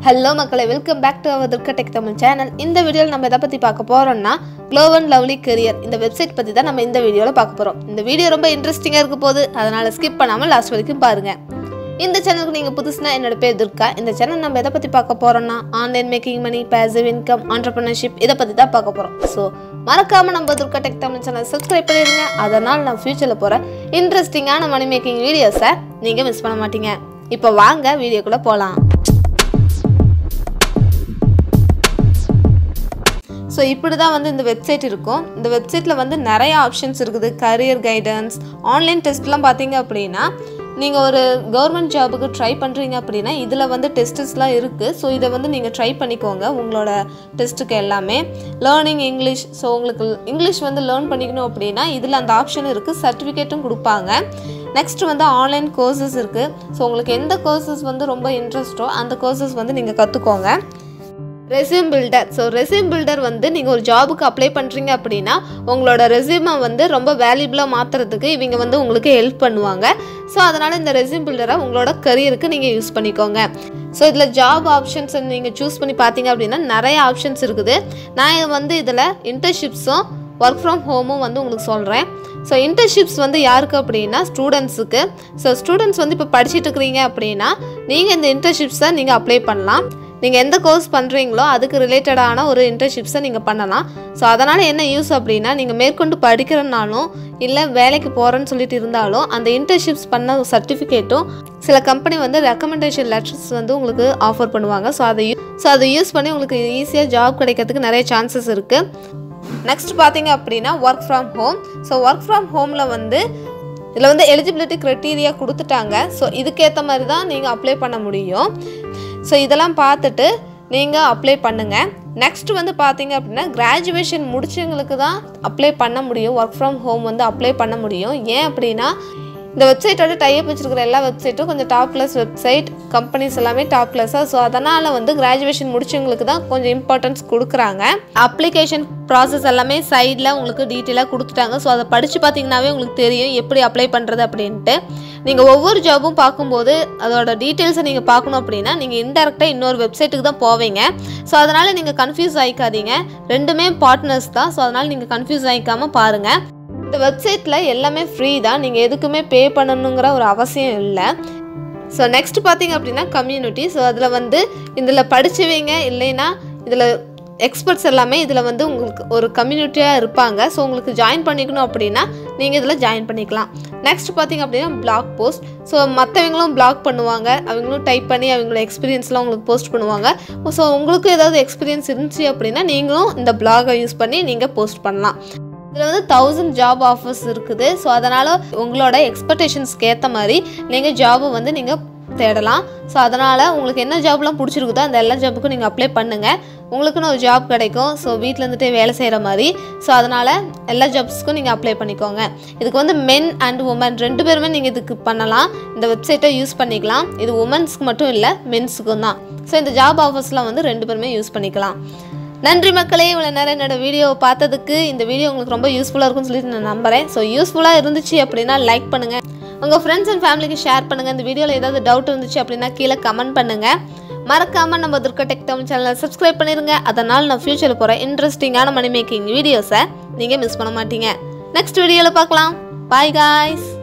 hello மக்களை welcome back to our Durga tech Tamil channel இந்த வீடியோவில் நம்ம எதை பற்றி பார்க்க போகிறோம்னா க்ளோவன் லவ்லி கெரியர் இந்த வெப்சைட் பற்றி தான் நம்ம இந்த வீடியோவில் பார்க்க போகிறோம் இந்த வீடியோ ரொம்ப இன்ட்ரெஸ்டிங்காக இருக்க போகுது அதனால் ஸ்கிப் பண்ணாமல் லாஸ்ட் வரைக்கும் பாருங்கள் இந்த சேனலுக்கு நீங்கள் புதுசுனா என்னோட பேர் துர்கா இந்த சேனல் நம்ம எதை பற்றி பார்க்க போகிறோம்னா online making money passive income entrepreneurship இதை பற்றி தான் பார்க்க போகிறோம் ஸோ மறக்காமல் நம்ம Durga tech Tamil channel subscribe பண்ணிடுங்க அதனால் நான் ஃபியூச்சரில் போகிற இன்ட்ரெஸ்டிங்கான மணி மேக்கிங் வீடியோஸை நீங்கள் மிஸ் பண்ண மாட்டீங்க இப்போ வாங்க வீடியோக்குள்ளே போகலாம் ஸோ இப்படி தான் வந்து இந்த வெப்சைட் இருக்கும் இந்த வெப்சைட்டில் வந்து நிறைய ஆப்ஷன்ஸ் இருக்குது கரியர் கைடன்ஸ் ஆன்லைன் டெஸ்ட்லாம் பார்த்தீங்க அப்படின்னா நீங்கள் ஒரு கவர்மெண்ட் ஜாபுக்கு ட்ரை பண்ணுறீங்க அப்படின்னா இதில் வந்து டெஸ்டஸ்லாம் இருக்குது ஸோ இதை வந்து நீங்கள் ட்ரை பண்ணிக்கோங்க உங்களோட டெஸ்ட்டுக்கு எல்லாமே லேர்னிங் இங்கிலீஷ் ஸோ உங்களுக்கு இங்கிலீஷ் வந்து லேர்ன் பண்ணிக்கணும் அப்படின்னா இதில் அந்த ஆப்ஷன் இருக்குது சர்டிஃபிகேட்டும் கொடுப்பாங்க நெக்ஸ்ட் வந்து ஆன்லைன் கோர்சஸ் இருக்குது ஸோ உங்களுக்கு எந்த கோர்சஸ் வந்து ரொம்ப இன்ட்ரெஸ்ட்டோ அந்த கோர்சஸ் வந்து நீங்கள் கற்றுக்கோங்க resume builder so resume builder வந்து நீங்கள் ஒரு ஜாபுக்கு அப்ளை பண்ணுறீங்க அப்படின்னா உங்களோட ரெஸ்யூமை வந்து ரொம்ப வேல்யூபிளாக மாற்றுறதுக்கு இவங்க வந்து உங்களுக்கு ஹெல்ப் பண்ணுவாங்க ஸோ அதனால் இந்த ரெஸ்யூம் பில்டரை உங்களோட கரியருக்கு நீங்கள் யூஸ் பண்ணிக்கோங்க ஸோ இதில் ஜாப் ஆப்ஷன்ஸ் நீங்கள் சூஸ் பண்ணி பார்த்தீங்க அப்படின்னா நிறைய ஆப்ஷன்ஸ் இருக்குது நான் வந்து இதில் இன்டர்ன்ஷிப்ஸும் ஒர்க் ஃப்ரம் ஹோமும் வந்து உங்களுக்கு சொல்கிறேன் ஸோ இன்டர்ன்ஷிப்ஸ் வந்து யாருக்கு அப்படின்னா ஸ்டூடெண்ட்ஸுக்கு ஸோ ஸ்டூடெண்ட்ஸ் வந்து இப்போ படிச்சுட்டு இருக்கிறீங்க அப்படின்னா நீங்கள் இந்த இன்டர்ன்ஷிப்ஸை நீங்கள் அப்ளை பண்ணலாம் நீங்கள் எந்த கோர்ஸ் பண்ணுறீங்களோ அதுக்கு ரிலேட்டடான ஒரு இன்டர்ன்ஷிப்ஸை நீங்கள் பண்ணலாம் ஸோ அதனால் என்ன யூஸ் அப்படின்னா நீங்கள் மேற்கொண்டு படிக்கிறனாலும் இல்லை வேலைக்கு போகிறேன்னு சொல்லிட்டு இருந்தாலும் அந்த இன்டர்ன்ஷிப்ஸ் பண்ண சர்டிஃபிகேட்டும் சில கம்பெனி வந்து ரெக்கமெண்டேஷன் லெட்டர்ஸ் வந்து உங்களுக்கு ஆஃபர் பண்ணுவாங்க ஸோ அதை ஸோ அதை யூஸ் பண்ணி உங்களுக்கு ஈஸியாக ஜாப் கிடைக்கிறதுக்கு நிறைய சான்சஸ் இருக்குது நெக்ஸ்ட் பார்த்தீங்க அப்படின்னா work from home so work from ஹோமில் வந்து இதில் வந்து எலிஜிபிலிட்டி க்ரைட்டீரியா கொடுத்துட்டாங்க ஸோ இதுக்கேற்ற மாதிரி தான் நீங்கள் அப்ளை பண்ண முடியும் ஸோ இதெல்லாம் பார்த்துட்டு நீங்கள் அப்ளை பண்ணுங்கள் நெக்ஸ்ட் வந்து பார்த்தீங்க அப்படின்னா கிராஜுவேஷன் முடிச்சவங்களுக்கு தான் அப்ளை பண்ண முடியும் ஒர்க் ஃப்ரம் ஹோம் வந்து அப்ளை பண்ண முடியும் ஏன் அப்படின்னா இந்த வெப்சைட்டோட டைப் வச்சிருக்கிற எல்லா வெப்சைட்டும் கொஞ்சம் டாப் கிளாஸ் வெப்சைட் கம்பெனிஸ் எல்லாமே டாப் கிளாஸாக ஸோ அதனால் வந்து கிராஜுவேஷன் முடிச்சவங்களுக்கு தான் கொஞ்சம் இம்பார்ட்டன்ஸ் கொடுக்குறாங்க அப்ளிகேஷன் ப்ராசஸ் எல்லாமே சைடில் உங்களுக்கு டீட்டெயிலாக கொடுத்துட்டாங்க ஸோ அதை படித்து பார்த்தீங்கன்னாவே உங்களுக்கு தெரியும் எப்படி அப்ளை பண்ணுறது அப்படின்ட்டு நீங்கள் ஒவ்வொரு ஜாபும் பார்க்கும்போது அதோட டீட்டெயில்ஸை நீங்கள் பார்க்கணும் அப்படின்னா நீங்கள் இன்டெரக்டாக இன்னொரு வெப்சைட்டுக்கு தான் போவீங்க ஸோ அதனால் நீங்கள் கன்ஃபியூஸ் ஆகிக்காதீங்க ரெண்டுமே பார்ட்னர்ஸ் தான் ஸோ அதனால் நீங்கள் கன்ஃபியூஸ் ஆகிக்காமல் பாருங்கள் இந்த வெப்சைட்டில் எல்லாமே ஃப்ரீ தான் நீங்கள் எதுக்குமே பே பண்ணணுங்கிற ஒரு அவசியம் இல்லை ஸோ நெக்ஸ்ட் பார்த்தீங்க அப்படின்னா கம்யூனிட்டி ஸோ அதில் வந்து இதில் படிச்சவங்க இல்லைன்னா இதில் எக்ஸ்பர்ட்ஸ் எல்லாமே இதில் வந்து உங்களுக்கு ஒரு கம்யூனிட்டியாக இருப்பாங்க ஸோ உங்களுக்கு ஜாயின் பண்ணிக்கணும் அப்படின்னா நீங்கள் இதில் ஜாயின் பண்ணிக்கலாம் நெக்ஸ்ட் பார்த்தீங்க அப்படின்னா பிளாக் போஸ்ட் ஸோ மற்றவங்களும் பிளாக் பண்ணுவாங்க அவங்களும் டைப் பண்ணி அவங்களோட எக்ஸ்பீரியன்ஸ்லாம் உங்களுக்கு போஸ்ட் பண்ணுவாங்க ஸோ உங்களுக்கு ஏதாவது எக்ஸ்பீரியன்ஸ் இருந்துச்சு அப்படின்னா நீங்களும் இந்த பிளாகை யூஸ் பண்ணி நீங்கள் போஸ்ட் பண்ணலாம் இதில் வந்து தௌசண்ட் ஜாப் ஆஃபர்ஸ் இருக்குது ஸோ அதனால் உங்களோட எக்ஸ்பெக்டேஷன்ஸ்க்கு ஏற்ற மாதிரி நீங்கள் ஜாபை வந்து நீங்கள் தேடலாம் ஸோ அதனால் உங்களுக்கு என்ன ஜாப்லாம் பிடிச்சிருக்குதோ அந்த எல்லா ஜாபுக்கும் நீங்கள் அப்ளை பண்ணுங்கள் உங்களுக்குன்னு ஒரு ஜாப் கிடைக்கும் ஸோ வீட்டில் இருந்துகிட்டே வேலை செய்கிற மாதிரி ஸோ அதனால் எல்லா ஜாப்ஸ்க்கும் நீங்கள் அப்ளை பண்ணிக்கோங்க இதுக்கு வந்து மென் அண்ட் உமன் ரெண்டு பேருமே நீங்கள் இதுக்கு பண்ணலாம் இந்த வெப்சைட்டை யூஸ் பண்ணிக்கலாம் இது உமன்ஸ்க்கு மட்டும் இல்லை மென்ஸுக்கும் தான் ஸோ இந்த ஜாப் ஆஃபர்ஸ்லாம் வந்து ரெண்டு பேருமே யூஸ் பண்ணிக்கலாம் நன்றி மக்களே இவ்வளோ நேரம் என்னோட வீடியோவை பார்த்ததுக்கு இந்த வீடியோ உங்களுக்கு ரொம்ப யூஸ்ஃபுல்லாக இருக்கும்னு சொல்லிட்டு நான் நம்புகிறேன் ஸோ யூஸ்ஃபுல்லாக இருந்துச்சு அப்படின்னா லைக் பண்ணுங்கள் உங்கள் ஃப்ரெண்ட்ஸ் அண்ட் ஃபேமிலிக்கு ஷேர் பண்ணுங்கள் இந்த வீடியோவில் ஏதாவது டவுட் இருந்துச்சு அப்படின்னா கீழே கமெண்ட் பண்ணுங்கள் மறக்காமல் நம்ம துர்கா டெக் தமிழ் சேனலை சப்ஸ்கிரைப் பண்ணிடுங்க அதனால் நான் ஃப்யூச்சரில் போகிற இன்ட்ரெஸ்டிங்கான மணி மேக்கிங் வீடியோஸை நீங்கள் மிஸ் பண்ண மாட்டீங்க நெக்ஸ்ட் வீடியோவில் பார்க்கலாம் பாய் காய்ஸ்